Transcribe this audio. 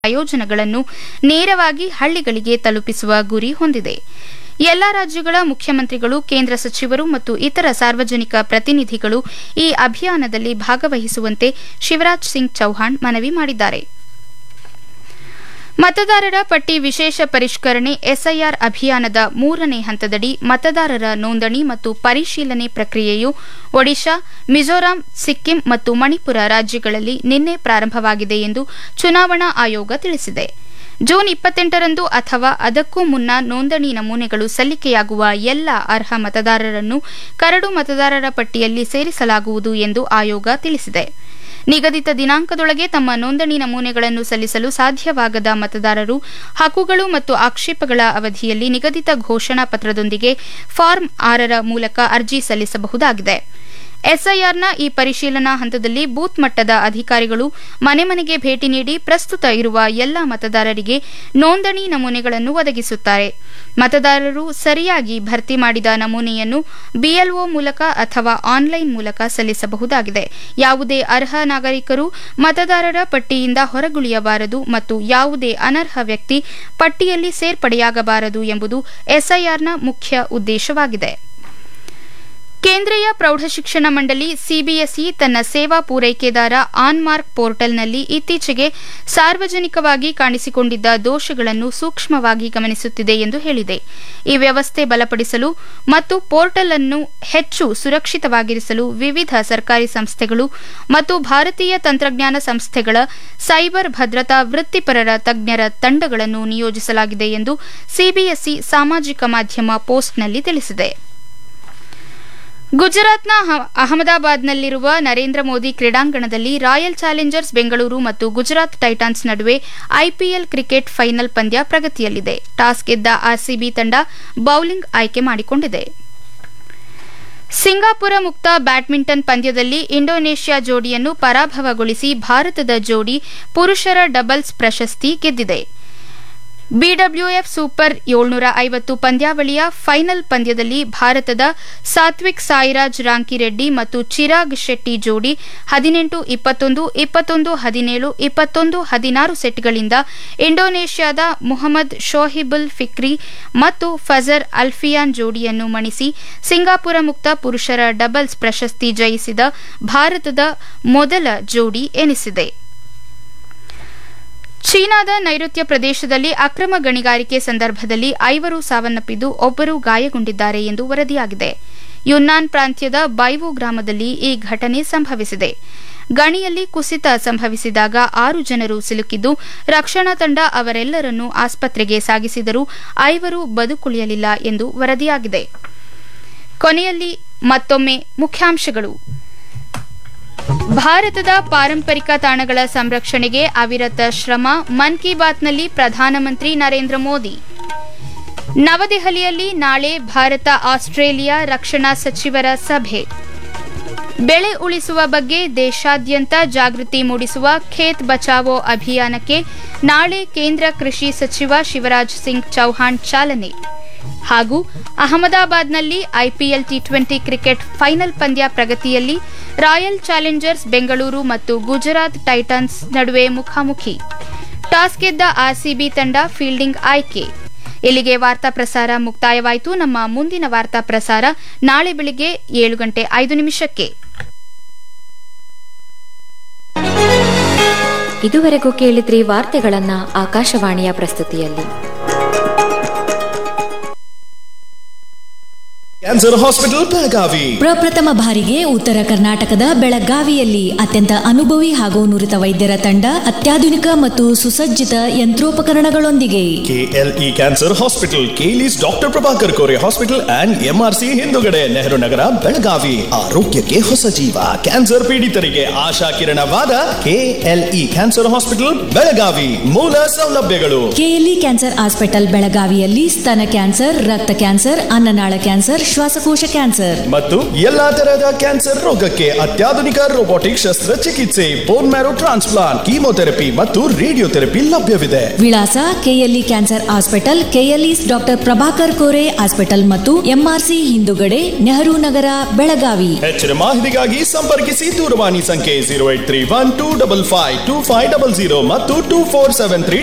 ಪ್ರಯೋಜನಗಳನ್ನು ನೇರವಾಗಿ ಹಳ್ಳಿಗಳಿಗೆ ತಲುಪಿಸುವ ಗುರಿ ಹೊಂದಿದೆ ಎಲ್ಲಾ ರಾಜ್ಯಗಳ ಮುಖ್ಯಮಂತ್ರಿಗಳು ಕೇಂದ್ರ ಸಚಿವರು ಮತ್ತು ಇತರ ಸಾರ್ವಜನಿಕ ಪ್ರತಿನಿಧಿಗಳು ಈ ಅಭಿಯಾನದಲ್ಲಿ ಭಾಗವಹಿಸುವಂತೆ ಶಿವರಾಜ್ ಸಿಂಗ್ ಚೌಹಾಣ್ ಮನವಿ ಮಾಡಿದ್ದಾರೆ ಮತದಾರರ ಪಟ್ಟಿ ವಿಶೇಷ ಪರಿಷ್ಕರಣೆ ಎಸ್ಐಆರ್ ಅಭಿಯಾನದ ಮೂರನೇ ಹಂತದಡಿ ಮತದಾರರ ನೋಂದಣಿ ಮತ್ತು ಪರಿಶೀಲನೆ ಪ್ರಕ್ರಿಯೆಯು ಒಡಿಶಾ ಮಿಜೋರಾಂ ಸಿಕ್ಕಿಂ ಮತ್ತು ಮಣಿಪುರ ರಾಜ್ಯಗಳಲ್ಲಿ ನಿನ್ನೆ ಪ್ರಾರಂಭವಾಗಿದೆ ಎಂದು ಚುನಾವಣಾ ಆಯೋಗ ತಿಳಿಸಿದೆ ಜೂನ್ ಇಪ್ಪತ್ತೆಂಟರಂದು ಅಥವಾ ಅದಕ್ಕೂ ಮುನ್ನ ನೋಂದಣಿ ನಮೂನೆಗಳು ಸಲ್ಲಿಕೆಯಾಗುವ ಎಲ್ಲ ಅರ್ಹ ಮತದಾರರನ್ನು ಕರಡು ಮತದಾರರ ಪಟ್ಟಿಯಲ್ಲಿ ಸೇರಿಸಲಾಗುವುದು ಎಂದು ಆಯೋಗ ತಿಳಿಸಿದೆ ನಿಗದಿತ ದಿನಾಂಕದೊಳಗೆ ತಮ್ಮ ನೋಂದಣಿ ನಮೂನೆಗಳನ್ನು ಸಲ್ಲಿಸಲು ಸಾಧ್ಯವಾಗದ ಮತದಾರರು ಹಕ್ಕುಗಳು ಮತ್ತು ಆಕ್ಷೇಪಗಳ ಅವಧಿಯಲ್ಲಿ ನಿಗದಿತ ಘೋಷಣಾ ಪತ್ರದೊಂದಿಗೆ ಫಾರ್ಮ್ ಆರರ ಮೂಲಕ ಅರ್ಜಿ ಸಲ್ಲಿಸಬಹುದಾಗಿದೆ ಎಸ್ಐಆರ್ನ ಈ ಪರಿಶೀಲನಾ ಹಂತದಲ್ಲಿ ಬೂತ್ ಮಟ್ಟದ ಅಧಿಕಾರಿಗಳು ಮನೆ ಮನೆಗೆ ಭೇಟಿ ನೀಡಿ ಪ್ರಸ್ತುತ ಇರುವ ಎಲ್ಲ ಮತದಾರರಿಗೆ ನೋಂದಣಿ ನಮೂನೆಗಳನ್ನು ಒದಗಿಸುತ್ತಾರೆ ಮತದಾರರು ಸರಿಯಾಗಿ ಭರ್ತಿ ಮಾಡಿದ ನಮೂನೆಯನ್ನು ಬಿಎಲ್ಒ ಮೂಲಕ ಅಥವಾ ಆನ್ಲೈನ್ ಮೂಲಕ ಸಲ್ಲಿಸಬಹುದಾಗಿದೆ ಯಾವುದೇ ಅರ್ಹ ನಾಗರಿಕರು ಮತದಾರರ ಪಟ್ಟಿಯಿಂದ ಹೊರಗುಳಿಯಬಾರದು ಮತ್ತು ಯಾವುದೇ ಅನರ್ಹ ವ್ಯಕ್ತಿ ಪಟ್ಟಿಯಲ್ಲಿ ಸೇರ್ಪಡೆಯಾಗಬಾರದು ಎಂಬುದು ಎಸ್ಐಆರ್ನ ಮುಖ್ಯ ಉದ್ದೇಶವಾಗಿದೆ ಕೇಂದ್ರೀಯ ಪ್ರೌಢಶಿಕ್ಷಣ ಮಂಡಳಿ ಸಿಬಿಎಸ್ಇ ತನ್ನ ಸೇವಾ ಪೂರೈಕೆದಾರ ಆನ್ಮಾರ್ಕ್ ಪೋರ್ಟಲ್ನಲ್ಲಿ ಇತ್ತೀಚೆಗೆ ಸಾರ್ವಜನಿಕವಾಗಿ ಕಾಣಿಸಿಕೊಂಡಿದ್ದ ದೋಷಗಳನ್ನು ಸೂಕ್ಷ್ಮವಾಗಿ ಗಮನಿಸುತ್ತಿದೆ ಎಂದು ಹೇಳಿದೆ ಈ ವ್ಯವಸ್ಥೆ ಬಲಪಡಿಸಲು ಮತ್ತು ಪೋರ್ಟಲ್ ಅನ್ನು ಹೆಚ್ಚು ಸುರಕ್ಷಿತವಾಗಿರಿಸಲು ವಿವಿಧ ಸರ್ಕಾರಿ ಸಂಸ್ಥೆಗಳು ಮತ್ತು ಭಾರತೀಯ ತಂತ್ರಜ್ಞಾನ ಸಂಸ್ಥೆಗಳ ಸೈಬರ್ ಭದ್ರತಾ ವೃತ್ತಿಪರರ ತಜ್ಞರ ತಂಡಗಳನ್ನು ನಿಯೋಜಿಸಲಾಗಿದೆ ಎಂದು ಸಿಬಿಎಸ್ಇ ಸಾಮಾಜಿಕ ಮಾಧ್ಯಮ ಪೋಸ್ಟ್ನಲ್ಲಿ ತಿಳಿಸಿದೆ ಗುಜರಾತ್ನ ಅಹಮದಾಬಾದ್ನಲ್ಲಿರುವ ನರೇಂದ್ರ ಮೋದಿ ಕ್ರೀಡಾಂಗಣದಲ್ಲಿ ರಾಯಲ್ ಚಾಲೆಂಜರ್ಸ್ ಬೆಂಗಳೂರು ಮತ್ತು ಗುಜರಾತ್ ಟೈಟಾನ್ಸ್ ನಡುವೆ ಐಪಿಎಲ್ ಕ್ರಿಕೆಟ್ ಫೈನಲ್ ಪಂದ್ಯ ಪ್ರಗತಿಯಲ್ಲಿದೆ ಟಾಸ್ ಗೆದ್ದ ಆರ್ಸಿಬಿ ತಂಡ ಬೌಲಿಂಗ್ ಆಯ್ಕೆ ಮಾಡಿಕೊಂಡಿದೆ ಸಿಂಗಾಪುರ ಮುಕ್ತ ಬ್ಯಾಡ್ಮಿಂಟನ್ ಪಂದ್ಯದಲ್ಲಿ ಇಂಡೋನೇಷ್ಯಾ ಜೋಡಿಯನ್ನು ಪರಾಭವಗೊಳಿಸಿ ಭಾರತದ ಜೋಡಿ ಪುರುಷರ ಡಬಲ್ಸ್ ಪ್ರಶಸ್ತಿ ಗೆದ್ದಿದೆ ಬಿಡಬ್ಲ್ಯೂಎಫ್ ಸೂಪರ್ ಏಳ್ನೂರ ಐವತ್ತು ಪಂದ್ಯಾವಳಿಯ ಫೈನಲ್ ಪಂದ್ಯದಲ್ಲಿ ಭಾರತದ ಸಾತ್ವಿಕ್ ಸಾಯಿರಾಜ್ ರಾಂಕಿರೆಡ್ಡಿ ಮತ್ತು ಚಿರಾಗ್ ಶೆಟ್ಟಿ ಜೋಡಿ ಹದಿನೆಂಟು ಇಪ್ಪತ್ತೊಂದು ಇಪ್ಪತ್ತೊಂದು ಹದಿನೇಳು ಇಪ್ಪತ್ತೊಂದು ಹದಿನಾರು ಸೆಟ್ಗಳಿಂದ ಇಂಡೋನೇಷ್ಯಾದ ಮುಹಮ್ಮದ್ ಶೋಹಿಬುಲ್ ಫಿಕ್ರಿ ಮತ್ತು ಫಜರ್ ಅಲ್ಫಿಯಾನ್ ಜೋಡಿಯನ್ನು ಮಣಿಸಿ ಸಿಂಗಾಪುರ ಮುಕ್ತ ಪುರುಷರ ಡಬಲ್ಸ್ ಪ್ರಶಸ್ತಿ ಜಯಿಸಿದ ಭಾರತದ ಮೊದಲ ಜೋಡಿ ಎನಿಸಿದೆ ಚೀನಾದ ನೈಋತ್ಯ ಪ್ರದೇಶದಲ್ಲಿ ಅಕ್ರಮ ಗಣಿಗಾರಿಕೆ ಸಂದರ್ಭದಲ್ಲಿ ಐವರು ಸಾವನ್ನಪ್ಪಿದ್ದು ಒಬ್ಬರು ಗಾಯಗೊಂಡಿದ್ದಾರೆ ಎಂದು ವರದಿಯಾಗಿದೆ ಯುನ್ನಾನ್ ಪ್ರಾಂತ್ಯದ ಬೈವು ಗ್ರಾಮದಲ್ಲಿ ಈ ಘಟನೆ ಸಂಭವಿಸಿದೆ ಗಣಿಯಲ್ಲಿ ಕುಸಿತ ಸಂಭವಿಸಿದಾಗ ಆರು ಜನರು ಸಿಲುಕಿದ್ದು ರಕ್ಷಣಾ ತಂಡ ಅವರೆಲ್ಲರನ್ನೂ ಆಸ್ಪತ್ರೆಗೆ ಸಾಗಿಸಿದರೂ ಐವರು ಬದುಕುಳಿಯಲಿಲ್ಲ ಎಂದು ವರದಿಯಾಗಿದೆ ಕೊನೆಯಲ್ಲಿ ಮತ್ತೊಮ್ಮೆ ಮುಖ್ಯಾಂಶಗಳು ಭಾರತದ ಪಾರಂಪರಿಕ ತಾಣಗಳ ಸಂರಕ್ಷಣೆಗೆ ಅವಿರತ ಶ್ರಮ ಮನ್ ಕಿ ಬಾತ್ನಲ್ಲಿ ಪ್ರಧಾನಮಂತ್ರಿ ನರೇಂದ್ರ ಮೋದಿ ನವದೆಹಲಿಯಲ್ಲಿ ನಾಳೆ ಭಾರತ ಆಸ್ಟ್ರೇಲಿಯಾ ರಕ್ಷಣಾ ಸಚಿವರ ಸಭೆ ಬೆಳೆ ಉಳಿಸುವ ಬಗ್ಗೆ ದೇಶಾದ್ಯಂತ ಜಾಗೃತಿ ಮೂಡಿಸುವ ಖೇತ್ ಬಚಾವೋ ಅಭಿಯಾನಕ್ಕೆ ನಾಳೆ ಕೇಂದ್ರ ಕೃಷಿ ಸಚಿವ ಶಿವರಾಜ್ ಸಿಂಗ್ ಚೌಹಾಣ್ ಚಾಲನೆ ಹಾಗೂ ಅಹಮದಾಬಾದ್ನಲ್ಲಿ I P L T twenty cricket final ಪಂದ್ಯ ಪ್ರಗತಿಯಲ್ಲಿ ರಾಯಲ್ ಚಾಲೆಂಜರ್ಸ್ ಬೆಂಗಳೂರು ಮತ್ತು ಗುಜರಾತ್ ಟೈಟನ್ಸ್ ನಡುವೆ ಮುಖಾಮುಖಿ ಟಾಸ್ ಗೆದ್ದ ಆರ್ಸಿಬಿ ತಂಡ ಫೀಲ್ಡಿಂಗ್ ಆಯ್ಕೆ ಇಲ್ಲಿಗೆ ವಾರ್ತಾ ಪ್ರಸಾರ ಮುಕ್ತಾಯವಾಯಿತು ನಮ್ಮ ಮುಂದಿನ ವಾರ್ತಾ ಪ್ರಸಾರ ನಾಳೆ ಬೆಳಿಗ್ಗೆ ಏಳು ಗಂಟೆ ಐದು ನಿಮಿಷಕ್ಕೆ ಇದುವರೆಗೂ ಕೇಳಿದ್ರಿ ವಾರ್ತೆಗಳನ್ನ ಆಕಾಶವಾಣಿಯ ಪ್ರಸ್ತುತಿಯಲ್ಲಿ ಕ್ಯಾನ್ಸರ್ ಹಾಸ್ಪಿಟಲ್ ಬೆಳಗಾವಿ ಪ್ರಪ್ರಥಮ ಬಾರಿಗೆ ಉತ್ತರ ಕರ್ನಾಟಕದ ಬೆಳಗಾವಿಯಲ್ಲಿ ಅತ್ಯಂತ ಅನುಭವಿ ಹಾಗೂ ನುರಿತ ವೈದ್ಯರ ತಂಡ ಅತ್ಯಾಧುನಿಕ ಮತ್ತು ಸುಸಜ್ಜಿತ ಯಂತ್ರೋಪಕರಣಗಳೊಂದಿಗೆ ಕೆಎಲ್ಇ ಕ್ಯಾನ್ಸರ್ ಹಾಸ್ಪಿಟಲ್ ಕೇಲಿಸ್ doctor Prabhakar Kore hospital and M R C ಹಿಂದುಗಡೆ ನೆಹರು ನಗರ ಬೆಳಗಾವಿ ಆರೋಗ್ಯಕ್ಕೆ ಹೊಸ ಜೀವ ಕ್ಯಾನ್ಸರ್ ಪೀಡಿತರಿಗೆ ಆಶಾ ಕಿರಣವಾದ ಕೆಎಲ್ಇ ಕ್ಯಾನ್ಸರ್ ಹಾಸ್ಪಿಟಲ್ ಬೆಳಗಾವಿ ಮೂಲ ಸೌಲಭ್ಯಗಳು ಕೆಎಲ್ಇ ಕ್ಯಾನ್ಸರ್ ಹಾಸ್ಪಿಟಲ್ ಬೆಳಗಾವಿಯಲ್ಲಿ ಸ್ತನ ಕ್ಯಾನ್ಸರ್ ರಕ್ತ ಕ್ಯಾನ್ಸರ್ ಅನ್ನನಾಳ ಕ್ಯಾನ್ಸರ್ ಶ್ವಾಸಕೋಶ ಕ್ಯಾನ್ಸರ್ ಮತ್ತು ಎಲ್ಲಾ ತರಹದ ಕ್ಯಾನ್ಸರ್ ರೋಗಕ್ಕೆ ಅತ್ಯಾಧುನಿಕ ರೋಬೋಟಿಕ್ ಶಸ್ತ್ರಚಿಕಿತ್ಸೆ ಬೋನ್ ಮ್ಯಾರೋ ಟ್ರಾನ್ಸ್ಪ್ಲಾಂಟ್ ಕೀಮೋಥೆರಪಿ ಮತ್ತು ರೇಡಿಯೋಥೆರಪಿ ಲಭ್ಯವಿದೆ ವಿಳಾಸ K L E cancer hospital K L E doctor Prabhakar Kore hospital ಮತ್ತು ಎಂಆರ್ಸಿ ಹಿಂದುಗಡೆ ನೆಹರು ನಗರ ಬೆಳಗಾವಿ ಹೆಚ್ಚಿನ ಮಾಹಿತಿಗಾಗಿ ಸಂಪರ್ಕಿಸಿ ದೂರವಾಣಿ ಸಂಖ್ಯೆ zero eight three one two double five two five double zero ಮತ್ತು ಟೂ ಫೋರ್ ಸೆವೆನ್ ತ್ರೀ